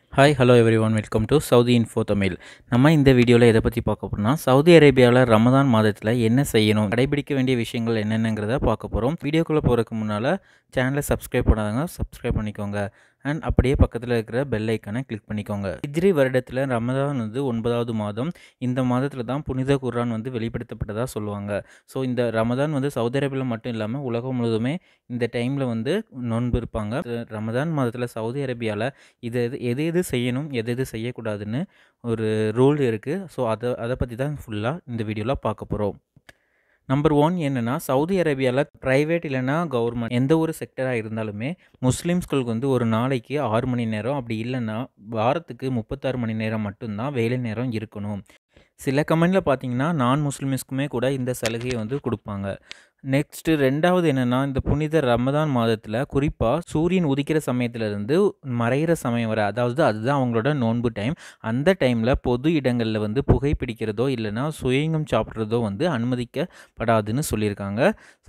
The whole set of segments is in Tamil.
hi hello everyone welcome to Saudi info Tamil நம்ம இந்த வீடியோவில் எதை பற்றி பார்க்க போகிறோம்னா சவுதி அரேபியாவில் ரமதான் மாதத்தில் என்ன செய்யணும் கடைபிடிக்க வேண்டிய விஷயங்கள் என்னென்னங்கிறத பார்க்க போகிறோம் வீடியோக்குள்ளே போகிறதுக்கு முன்னால் சேனலை சப்ஸ்கிரைப் பண்ணாதவங்க சப்ஸ்கிரைப் பண்ணிக்கோங்க அண்ட் அப்படியே பக்கத்தில் இருக்கிற பெல் ஐக்கானை கிளிக் பண்ணிக்கோங்க ஹிஜ்ரி வருடத்தில் ரமதான் வந்து ஒன்பதாவது மாதம் இந்த மாதத்தில் தான் புனித குர்ஆன் வந்து வெளிப்படுத்தப்பட்டதாக சொல்லுவாங்க ஸோ இந்த ரமதான் வந்து சவுதி அரேபியாவில் மட்டும் இல்லாமல் உலகம் முழுவதுமே இந்த டைமில் வந்து நோன்பு இருப்பாங்க ரமதான் மாதத்தில் சவுதி அரேபியாவில் இது எது எது எது செய்யணும் எது எது செய்யக்கூடாதுன்னு ஒரு ரூல் இருக்குது ஸோ அதை அதை பற்றி தான் ஃபுல்லாக இந்த வீடியோவில் பார்க்க போகிறோம் நம்பர் ஒன் என்னென்னா சவுதி அரேபியாவில் ப்ரைவேட் இல்லைன்னா கவர்மெண்ட் எந்த ஒரு செக்டராக இருந்தாலுமே முஸ்லீம்ஸ்களுக்கு வந்து ஒரு நாளைக்கு ஆறு மணி நேரம் அப்படி இல்லைன்னா வாரத்துக்கு முப்பத்தாறு மணி நேரம் மட்டும்தான் வேலை நேரம் இருக்கணும் சில கமெண்டில் பார்த்தீங்கன்னா நான் முஸ்லிம்ஸ்க்குமே கூட இந்த சலுகையை வந்து கொடுப்பாங்க நெக்ஸ்ட்டு ரெண்டாவது என்னென்னா இந்த புனித ரமதான் மாதத்தில் குறிப்பாக சூரியன் உதிக்கிற சமயத்துலேருந்து மறைகிற சமயம் வரை அதாவது அதுதான் அவங்களோட நோன்பு டைம் அந்த டைமில் பொது இடங்களில் வந்து புகைப்பிடிக்கிறதோ இல்லைன்னா சுயங்கம் சாப்பிட்றதோ வந்து அனுமதிக்கப்படாதுன்னு சொல்லியிருக்காங்க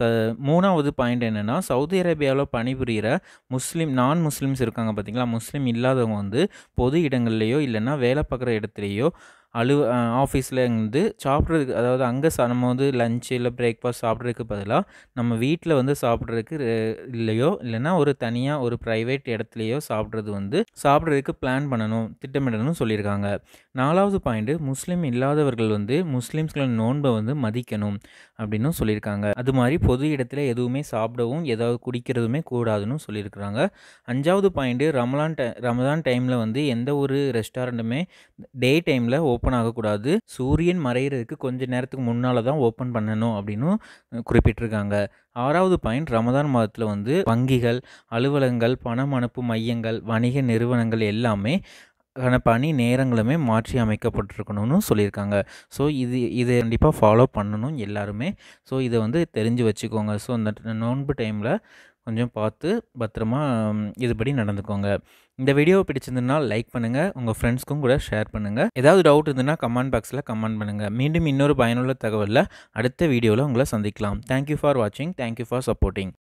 மூணாவது பாயிண்ட் என்னென்னா சவுதி அரேபியாவில் பணிபுரிகிற முஸ்லீம் நான் முஸ்லீம்ஸ் இருக்காங்க பார்த்தீங்களா முஸ்லீம் இல்லாதவங்க வந்து பொது இடங்கள்லையோ இல்லைன்னா வேலை பார்க்குற இடத்துலையோ அலு ஆஃபீஸில் இருந்து சாப்பிட்றதுக்கு அதாவது அங்கே ச நம்ம வந்து லஞ்சு இல்லை பிரேக்ஃபாஸ்ட் சாப்பிட்றதுக்கு பதிலாக நம்ம வீட்டில் வந்து சாப்பிட்றதுக்கு இல்லையோ இல்லைன்னா ஒரு தனியாக ஒரு ப்ரைவேட் இடத்துலையோ சாப்பிட்றது வந்து சாப்பிட்றதுக்கு பிளான் பண்ணணும் திட்டமிடணும்னு சொல்லியிருக்காங்க நாலாவது பாயிண்ட்டு முஸ்லீம் இல்லாதவர்கள் வந்து முஸ்லீம்ஸ்களோட நோன்பை வந்து மதிக்கணும் அப்படின்னு சொல்லியிருக்காங்க அது மாதிரி பொது இடத்துல எதுவுமே சாப்பிடவும் ஏதாவது குடிக்கிறதுமே கூடாதுன்னு சொல்லியிருக்கிறாங்க அஞ்சாவது பாயிண்ட்டு ரமலான் டை ரமதான் டைமில் வந்து எந்த ஒரு ரெஸ்டாரண்ட்டுமே டே டைமில் ஓப்பன் ஆகக்கூடாது சூரியன் மறைகிறதுக்கு கொஞ்சம் நேரத்துக்கு முன்னால் தான் ஓப்பன் பண்ணணும் அப்படின்னு குறிப்பிட்டிருக்காங்க ஆறாவது பாயிண்ட் ரமதான் மாதத்தில் வந்து வங்கிகள் அலுவலகங்கள் பணம் அனுப்பு மையங்கள் வணிக நிறுவனங்கள் எல்லாமே பணி நேரங்களுமே மாற்றி அமைக்கப்பட்டிருக்கணும்னு சொல்லியிருக்காங்க ஸோ இது இதை கண்டிப்பாக ஃபாலோ பண்ணணும் எல்லாருமே ஸோ இதை வந்து தெரிஞ்சு வச்சுக்கோங்க ஸோ அந்த நோன்பு டைமில் கொஞ்சம் பார்த்து பத்திரமா இதுபடி நடந்துக்கோங்க இந்த வீடியோ பிடிச்சிருந்ததுனா லைக் பண்ணுங்கள் உங்கள் ஃப்ரெண்ட்ஸ்க்கும் கூட ஷேர் பண்ணுங்கள் ஏதாவது டவுட் இருந்ததுன்னா கமெண்ட் பாக்ஸில் கமெண்ட் பண்ணுங்கள் மீண்டும் இன்னொரு பயனுள்ள தகவலில் அடுத்த வீடியோவில் உங்களை சந்திக்கலாம் தேங்க்யூ ஃபார் வாட்சிங் தேங்க்யூ ஃபார் சப்போர்ட்டிங்